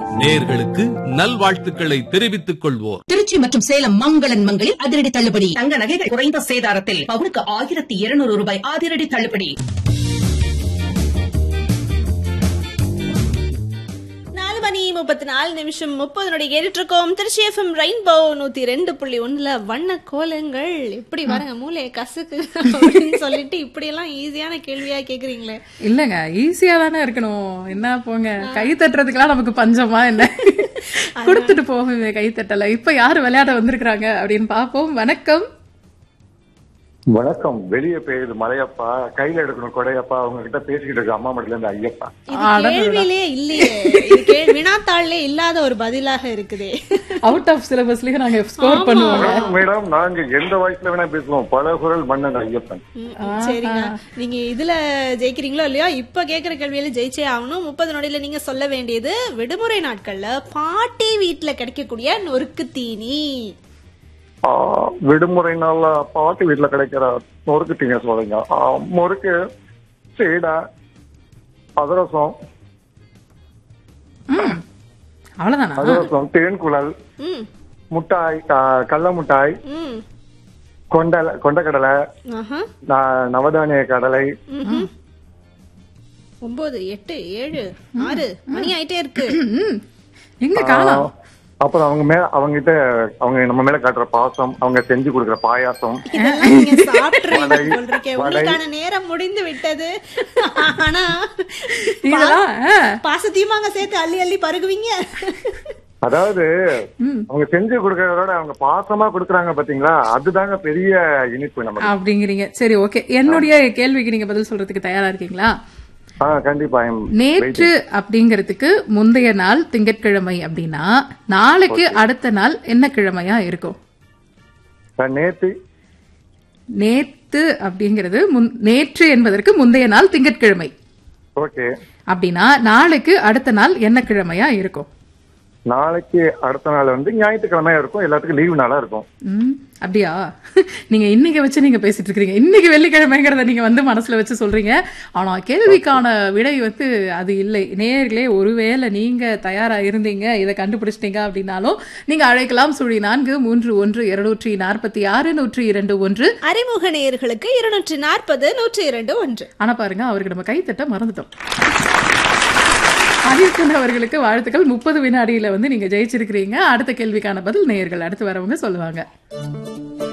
நேர்களுக்கு நல்வாழ்த்துக்களை தெரிவித்துக் கொள்வோர் திருச்சி மற்றும் சேலம் மங்களன் மங்களில் அதிரடி தள்ளுபடி தங்க நகைகள் குறைந்த சேதாரத்தில் பவுனுக்கு ஆயிரத்தி இருநூறு ரூபாய் அதிரடி தள்ளுபடி நாலு மணி முப்பத்தி நாலு நிமிஷம் முப்பது நொடி கேட்டுட்டு இருக்கோம் திருச்சி எஃப்எம் ரெயின்போ நூத்தி ரெண்டு புள்ளி ஒண்ணுல வண்ண கோலங்கள் இப்படி வரங்க மூளையை கசுக்கு அப்படின்னு சொல்லிட்டு இப்படி எல்லாம் ஈஸியான கேள்வியா கேக்குறீங்களே இல்லங்க ஈஸியா தானே இருக்கணும் என்ன போங்க கை தட்டுறதுக்கெல்லாம் நமக்கு பஞ்சமா என்ன கொடுத்துட்டு போகுமே கை தட்டல இப்ப யாரு விளையாட வந்திருக்காங்க அப்படின்னு பாப்போம் வணக்கம் வணக்கம் வெளியே பெய்யுது மலையப்பா கையில எடுக்கணும் கொடையப்பா அவங்க கிட்ட பேசிக்கிட்டு இருக்க அம்மா மட்டில இருந்து ஐயப்பா இது கேள்வியிலே இல்லையே இது கேள் வினாத்தாள்லே இல்லாத ஒரு பதிலாக இருக்குதே அவுட் ஆஃப் சிலபஸ்லயும் நாங்க ஸ்கோர் பண்ணுவோங்க மேடம் நாங்க எந்த வயசுல வேணா பேசுவோம் பல குரல் மன்னன் ஐயப்பன் ம், சரிங்க நீங்க இதுல ஜெயிக்கிறீங்களோ இல்லையோ இப்ப கேக்குற கேள்வியில ஜெயிச்சே ஆகணும் முப்பது நொடியில நீங்க சொல்ல வேண்டியது விடுமுறை நாட்கள்ல பாட்டி வீட்ல கிடைக்கக்கூடிய நொறுக்கு தீனி ஆ, விடுமுறை நாள்ல பாட்டி வீட்டுல கிடைக்கிற நொறுக்கு தீங்க சொல்றீங்க ஆ, முறுக்கு சீடை அதிரசம் அவ்வளவுதானா அதிரசம் தேன்குழல் ம் முட்டாய் ஆ, கடல முட்டாய் ம் கொண்ட கொண்டக்கடலை ஆஹா ந- நவதானிய கடலை ம்ஹும். ஒன்பது எட்டு ஏழு ஆறு மணி ஆயிட்டே இருக்கு ம். எங்க காணோம் அப்புறம் அவங்க மேல அவங்க கிட்ட அவங்க நம்ம மேல காட்டுற பாசம் அவங்க செஞ்சு கொடுக்குற பாயாசம் இதெல்லாம் நீங்க சாப்பிட்டுருவீங்க வடை, போல் இருக்கே. வடை. உங்களுக்கான நேரம் முடிந்து விட்டது ஆனா இதெல்லாம் ஆ, பாசத்தையும் அங்க சேர்த்து அள்ளி அள்ளி பருகுவீங்க அதாவது அவங்க செஞ்சு கொடுக்கறதோட அவங்க பாசமா கொடுக்கறாங்க பாத்தீங்களா அதுதாங்க பெரிய இனிப்பு நமக்கு அப்படிங்கிறீங்க சரி ஓகே என்னுடைய கேள்விக்கு நீங்க பதில் சொல்றதுக்கு தயாரா இருக்கீங்களா ஆ கண்டிப்பா I'm நேற்று அப்படிங்கிறதுக்கு முந்தைய நாள் திங்கட்கிழமை அப்படின்னா நாளைக்கு அடுத்த நாள் என்ன கிழமையா இருக்கும் waiting. நேத்து நேத்து அப்படிங்கிறது முன்- நேற்று என்பதற்கு முந்தைய நாள் திங்கட்கிழமை ஓகே அப்படின்னா நாளைக்கு அடுத்த நாள் என்ன கிழமையா இருக்கும் நாளைக்கு அடுத்த நாள் வந்து ஞாயிற்றுக்கிழமையா இருக்கும் எல்லாத்துக்கும் லீவு நாளா இருக்கும் ம், அப்படியா நீங்க இன்னைக்கு வச்சு நீங்க பேசிட்டு இருக்கீங்க இன்னைக்கு வெள்ளிக்கிழமைங்கிறத நீங்க வந்து மனசுல வச்சு சொல்றீங்க ஆனா கேள்விக்கான விடை வந்து அது இல்லை நேர்களே ஒருவேளை நீங்க தயாரா இருந்தீங்க இதை கண்டுபிடிச்சிட்டீங்க அப்படின்னாலும் நீங்க அழைக்கலாம் சுழி நான்கு மூன்று ஒன்று இருநூற்றி நாற்பத்தி ஆறு நூற்றி இரண்டு ஒன்று அறிமுக நேயர்களுக்கு இருநூற்றி நாற்பது நூற்றி இரண்டு ஒன்று ஆனா பாருங்க அவருக்கு நம்ம கைத்தட்ட மறந்துட்டோம் அதிர்கன் அவர்களுக்கு வாழ்த்துக்கள் முப்பது வினாடியில வந்து நீங்க ஜெயிச்சிருக்கிறீங்க அடுத்த கேள்விக்கான பதில் நேயர்கள் அடுத்து வரவங்க சொல்லுவாங்க